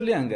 சொல்லியாங்க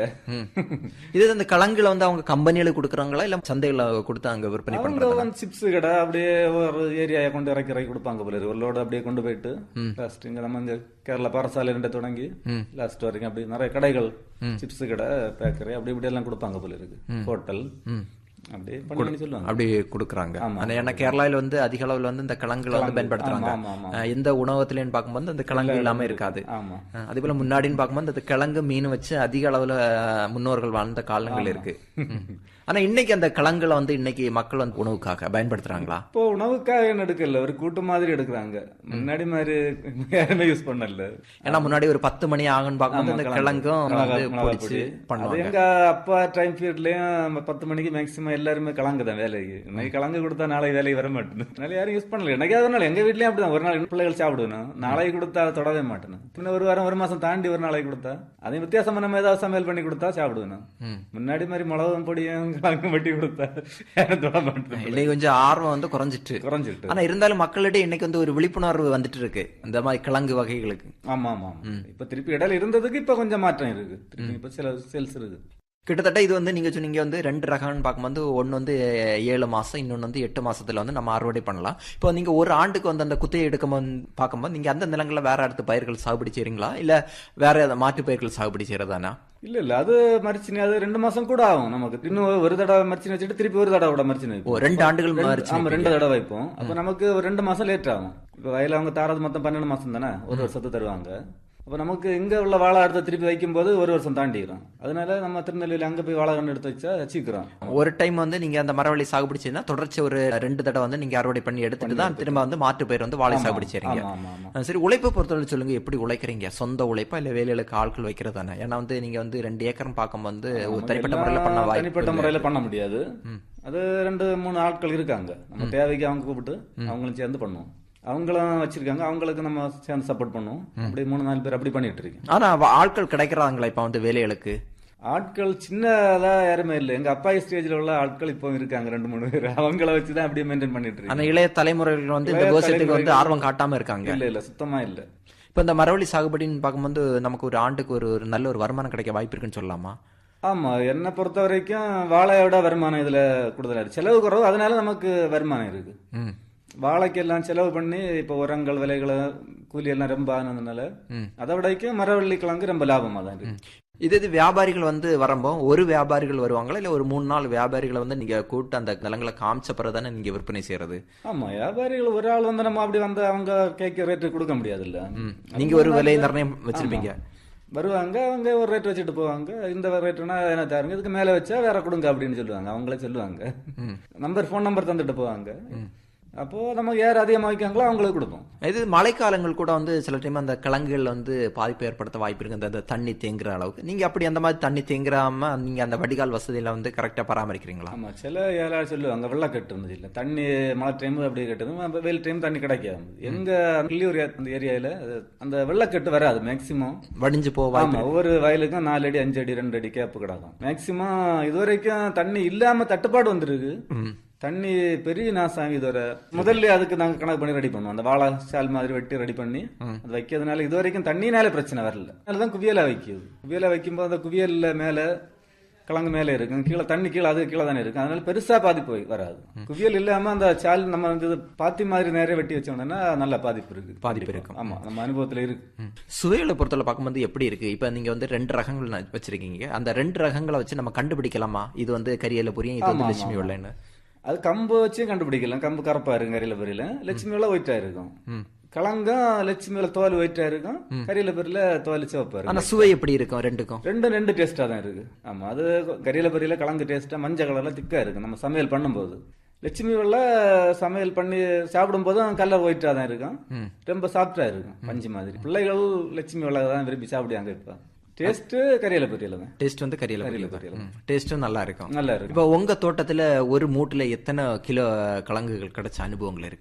இது இந்த கலங்குல வந்து அவங்க கம்பெனிகளுக்கு கொடுக்குறாங்களா இல்ல சந்தையில கொடுத்து அங்க விற்பனை அவங்க பண்றாங்க வந்து சிப்ஸ் கடை அப்படியே ஒரு ஏரியாயை கொண்டு இறக்கி இறக்கி கொடுப்பாங்க போல இருக்கு. ஒரு லோடு அப்படியே கொண்டு போயிட்டு லாஸ்ட் இங்க நம்ம இங்க கேரளா பாரசாலையில தொடங்கி லாஸ்ட் வரைக்கும் அப்படி நிறைய கடைகள் சிப்ஸ் கடை பேக்கரி அப்படி இப்படி எல்லாம் கொடுப்பாங்க போல இருக்கு ஹோட்டல் அப்படியே பண்ணி சொல்லுவாங்க அப்படி கொடுக்குறாங்க ஆனா ஏன்னா கேரளால வந்து அதிக அளவுல வந்து இந்த கிழங்குல வந்து பயன்படுத்துறாங்க ஆமா, ஆமா, அஹ் எந்த உணவகத்திலன்னு பார்க்கும்போது அந்த கிழங்கு இல்லாம இருக்காது ஆமா அஹ் அதே போல முன்னாடின்னு பார்க்கும்போது அந்த கிழங்கு மீன் வச்சு அதிக அளவுல அஹ், முன்னோர்கள் வாழ்ந்த காலங்கள் இருக்கு ம். ஆனா இன்னைக்கு அந்த கிழங்குல வந்து இன்னைக்கு மக்கள் வந்து உணவுக்காக பயன்படுத்துறாங்களா இப்போ உணவுக்காக என்ன எடுக்கல ஒரு கூட்டு மாதிரி எடுக்கிறாங்க முன்னாடி மாதிரி யாருமே யூஸ் பண்ணல ஏன்னா முன்னாடி ஒரு பத்து மணி ஆகும்னு பார்க்கும்போது அந்த கிழங்கும் வந்து பொடிச்சு அது பண்ணுவாங்க எங்க அப்பா டைம் பீரியட்லயும் பத்து மணிக்கு மேக்சிமம் எல்லாருமே கலங்கு தான் வேலைக்கு இன்னைக்கு கலங்கு கொடுத்தா நாளைக்கு வேலைக்கு வர மாட்டேன் அதனால யாரும் யூஸ் பண்ணல எனக்கு ஒரு நாள் எங்க வீட்லயும் அப்படிதான் ஒரு நாள் பிள்ளைகள் சாப்பிடுவேன் நாளைக்கு கொடுத்தா அதை தொடவே மாட்டேன் பின்ன ஒரு வாரம் ஒரு மாசம் தாண்டி ஒரு நாளைக்கு கொடுத்தா அதையும் வித்தியாசமா நம்ம ஏதாவது சமையல் பண்ணி கொடுத்தா சாப்பிடுவேன் முன்னாடி மாதிரி மிளகும் பொடியும் கலங்கும் வெட்டி கொடுத்தா யாரும் தொட மாட்டேன் இன்னைக்கு கொஞ்சம் ஆர்வம் வந்து குறைஞ்சிட்டு குறைஞ்சிட்டு ஆனா இருந்தாலும் மக்களிடையே இன்னைக்கு வந்து ஒரு விழிப்புணர்வு வந்துட்டு இருக்கு இந்த மாதிரி கிழங்கு வகைகளுக்கு ஆமா ஆமா ஆமா. இப்ப திருப்பி இடையில இருந்ததுக்கு இப்ப கொஞ்சம் மாற்றம் இருக்கு திருப்பி இப்ப சில சேல்ஸ் இருக்கு கிட்டத்தட்ட இது வந்து நீங்க சொன்னீங்க வந்து ரெண்டு ரகம்னு பார்க்கும்போது ஒன்னு வந்து ஏழு மாசம் இன்னொன்னு வந்து எட்டு மாசத்துல வந்து நம்ம அறுவடை பண்ணலாம் இப்போ நீங்க ஒரு ஆண்டுக்கு வந்து அந்த குத்தையை எடுக்கும் போது பார்க்கும்போது நீங்க அந்த நிலங்கள்ல வேற அடுத்த பயிர்கள் சாகுபடி செய்றீங்களா இல்ல வேற ஏதாவது மாற்று பயிர்கள் சாகுபடி செய்யறதானா இல்ல இல்ல அது மரிச்சினி அது ரெண்டு மாசம் கூட ஆகும் நமக்கு இன்னும் ஒரு தடவை மரிச்சினி வச்சுட்டு திருப்பி ஒரு தடவை கூட மரிச்சினி ஓ ரெண்டு ஆண்டுகள் ரெண்டு- மரிச்சு ஆமா ரெண்டு தடவை வைப்போம் அப்ப நமக்கு ஒரு ரெண்டு மாசம் லேட் ஆகும் இப்ப வயல அவங்க தாரது மொத்தம் பன்னெண்டு மாசம் தானே ஒரு வருஷத்தை தருவாங்க அப்ப நமக்கு இங்க உள்ள வாழை அடுத்த திருப்பி வைக்கும் போது ஒரு வருஷம் தாண்டிக்கிறோம் அதனால நம்ம திருநெல்வேலி அங்க போய் வாழை கன்று எடுத்து வச்சா சீக்கிரம் ஒரு டைம் வந்து நீங்க அந்த மரவள்ளி சாகுபடி செய்யணும் தொடர்ச்சி ஒரு ரெண்டு தடவை வந்து நீங்க அறுவடை பண்ணி எடுத்துட்டு தான் திரும்ப வந்து மாற்று பயிர் வந்து வாழை சாகுபடி செய்றீங்க ஆமா ஆமா ஆமா அஹ் சரி உழைப்பை பொறுத்தவரை சொல்லுங்க எப்படி உழைக்கிறீங்க சொந்த உழைப்பா இல்ல வேலைகளுக்கு ஆட்கள் வைக்கிறதானே ஏன்னா வந்து நீங்க வந்து ரெண்டு ஏக்கர் பார்க்கும் வந்து ஒரு தனிப்பட்ட முறையில பண்ண எல்லாம் வாய்ப்பு தனிப்பட்ட முறையில பண்ண முடியாது அது ரெண்டு மூணு ஆட்கள் இருக்காங்க நம்ம தேவைக்கு அவங்க கூப்பிட்டு அவங்களும் சேர்ந்து பண்ணுவோம் அவங்களும் வச்சிருக்காங்க அவங்களுக்கு நம்ம சேர்ந்து சப்போர்ட் பண்ணுவோம் அப்படி மூணு நாலு பேர் அப்படி பண்ணிட்டு இருக்கோம் ஆனா அவ- ஆட்கள் கிடைக்கிறாங்களா இப்ப வந்து வேலைகளுக்கு ஆட்கள் சின்னதா யாருமே இல்லை எங்க அப்பா ஸ்டேஜ்ல உள்ள ஆட்கள் இப்போ இருக்காங்க ரெண்டு மூணு பேர் அவங்கள வச்சுதான் அப்படியே மெயின்டைன் பண்ணிட்டு இருக்கோம் ஆனா இளைய தலைமுறைகள் வந்து இந்த இளைய விவசாயத்துக்கு வந்து தலைமுறைகள் ஆர்வம் காட்டாம இருக்காங்க இல்ல இல்ல சுத்தமா இல்ல இப்ப இந்த மரவள்ளி சாகுபடின்னு பார்க்கும்போது நமக்கு ஒரு ஆண்டுக்கு ஒரு ஒரு நல்ல ஒரு வருமானம் கிடைக்க வாய்ப்பு இருக்குன்னு சொல்லலாமா ஆமா என்னை பொறுத்த வரைக்கும் வாழையோட வருமானம் இதுல கூடுதலா இருக்கு செலவு குறைவு அதனால நமக்கு வருமானம் இருக்கு ம் வாழைக்கு எல்லாம் செலவு பண்ணி இப்போ உரங்கள் விலைகளை கூலி எல்லாம் ரொம்ப ஆனதுனால ம். அதை விடைக்கும் மரவள்ளி கிழங்கு ரொம்ப லாபமா தான் இருக்கு இது இது வியாபாரிகள் வந்து வரம்போ ஒரு வியாபாரிகள் வருவாங்களா இல்ல ஒரு மூணு நாலு வியாபாரிகளை வந்து நீங்க கூப்பிட்டு அந்த நிலங்களை காமிச்ச பிறகு தானே நீங்க விற்பனை செய்யறது ஆமா வியாபாரிகள் ஒரு ஆள் வந்து நம்ம அப்படி வந்து அவங்க கேட்க ரேட்டு கொடுக்க முடியாதுல்ல நீங்க ஒரு விலை நிர்ணயம் வச்சிருப்பீங்க வருவாங்க அவங்க ஒரு ரேட் வச்சுட்டு போவாங்க இந்த ரேட்டுனா என்ன தாருங்க இதுக்கு மேல வச்சா வேற கொடுங்க அப்படின்னு சொல்லுவாங்க அவங்களே சொல்லுவாங்க நம்பர் ஃபோன் நம்பர் தந்துட்டு போவாங்க அப்போ நமக்கு யார் அதிகமாக வைக்காங்களோ அவங்களுக்கு கொடுப்போம் இது மழைக்காலங்கள் கூட வந்து சில டைம் அந்த கிழங்குகள் வந்து பாதிப்பு ஏற்படுத்த வாய்ப்பு இருக்கு அந்த- அந்த தண்ணி தேங்குற அளவுக்கு நீங்க அப்படி அந்த மாதிரி தண்ணி தேங்குறாம நீங்க அந்த வடிகால் வசதியில வந்து கரெக்டா பராமரிக்கிறீங்களா ஆமா சில யாராவது சொல்லுவாங்க வெள்ளம் கட்டு இருந்துச்சு இல்ல தண்ணி மழை டைம் அப்படியே கட்டுது வெயில் டைம் தண்ணி கிடைக்காது எங்க கிள்ளியூர் அந்த ஏரியால அது- அந்த வெள்ளக்கட்டு வராது மேக்சிமம் வடிஞ்சு போக வாய்ப்பு ஆமா ஒவ்வொரு வயலுக்கும் நாலு அடி அஞ்சு அடி ரெண்டு அடி கேப்பு கிடக்கும் மேக்சிமம் இதுவரைக்கும் தண்ணி இல்லாம தட்டுப்பாடு வந்துருக்கு தண்ணி பெரிய நாசம் இதுவரை முதல்ல அதுக்கு நாங்க கணக்கு பண்ணி ரெடி பண்ணுவோம் அந்த வாழை சால் மாதிரி வெட்டி ரெடி பண்ணி அது வைக்கிறதுனால இது வரைக்கும் தண்ணினால பிரச்சனை வரல அதனாலதான் குவியலா வைக்குது குவியலா வைக்கும்போது அந்த குவியல்ல மேல கிழங்கு மேலே இருக்கும் கீழே தண்ணி கீழே அது கீழே தானே இருக்கு அதனால பெருசா பாதிப்பு வராது குவியல் இல்லாம அந்த சால் நம்ம வந்து இது பாத்தி மாதிரி நேரே வெட்டி வச்சோம்னா நல்ல பாதிப்பு இருக்கு பாதிப்பு இருக்கும். ஆமா நம்ம அனுபவத்துல இருக்கு சுவைகளை பொறுத்தவரை பார்க்கும்போது எப்படி இருக்கு இப்ப நீங்க வந்து ரெண்டு ரகங்கள் ந- வச்சிருக்கீங்க அந்த ரெண்டு ரகங்களை வச்சு நம்ம கண்டுபிடிக்கலாமா இது வந்து கரியல புரியும் இது வந்து ஆமா, லட்சுமி ஆமா. வெள்ளைன்னு அது கம்பு வச்சு கண்டுபிடிக்கலாம் கம்பு கருப்பா இருக்கும் கரையில பெரியல லட்சுமி வெள்ள ஒயிட்டா இருக்கும் கிழங்கும் லட்சுமி வெள்ள தோல் ஒயிட்டா இருக்கும் கரையில பெரியல தோல் சிவப்பா ஆனா இருக்கும் சுவை எப்படி இருக்கும் ரெண்டுக்கும் ரெண்டும் ரெண்டு டேஸ்டா தான் இருக்கு ஆமா அது கரையில பெரியல கிழங்கு டேஸ்டா மஞ்சள் கலர்ல திக்கா இருக்கு நம்ம சமையல் பண்ணும்போது லட்சுமி வெள்ள சமையல் பண்ணி சாப்பிடும் போதும் கலர் ஒயிட்டா தான் இருக்கும் ரொம்ப சாஃப்டா இருக்கும் பஞ்சு மாதிரி பிள்ளைகள் லட்சுமி வெள்ள தான் விரும்பி சாப்பிடுவாங்க இப்ப டேஸ்ட் கரையில பெரியல தான் டேஸ்ட் வந்து கரியல கரையில பெரியல டேஸ்டும் நல்லா இருக்கும் நல்லா இருக்கு இப்போ உங்க தோட்டத்துல ஒரு மூட்டுல எத்தனை கிலோ கிழங்குகள் கிடைச்ச அனுபவங்கள் இருக்கு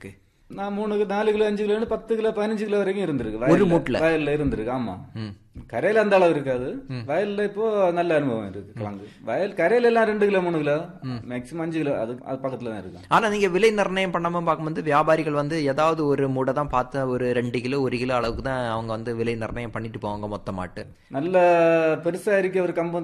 நான் மூணு நாலு கிலோ அஞ்சு கிலோ பத்து கிலோ பதினஞ்சு கிலோ வரைக்கும் இருந்திருக்கு ஒரு வயல்ல- மூட்டுல? வயல்ல இருந்திருக்கு ஆமா ம். கரையில அந்த அளவு இருக்காது வயல்ல இப்போ நல்ல அனுபவம் இருக்கு கிழங்கு வயல் கரையில எல்லாம் ரெண்டு கிலோ மூணு கிலோ மேக்சிமம் அஞ்சு கிலோ அது அது பக்கத்துல தான் இருக்கு ஆனா நீங்க விலை நிர்ணயம் பண்ணாம பார்க்கும்போது வியாபாரிகள் வந்து ஏதாவது ஒரு மூடை தான் பார்த்து ஒரு ரெண்டு கிலோ ஒரு கிலோ அளவுக்கு தான் அவங்க வந்து விலை நிர்ணயம் பண்ணிட்டு போவாங்க மொத்தமாட்டு நல்ல பெருசா இருக்க ஒரு கம்பு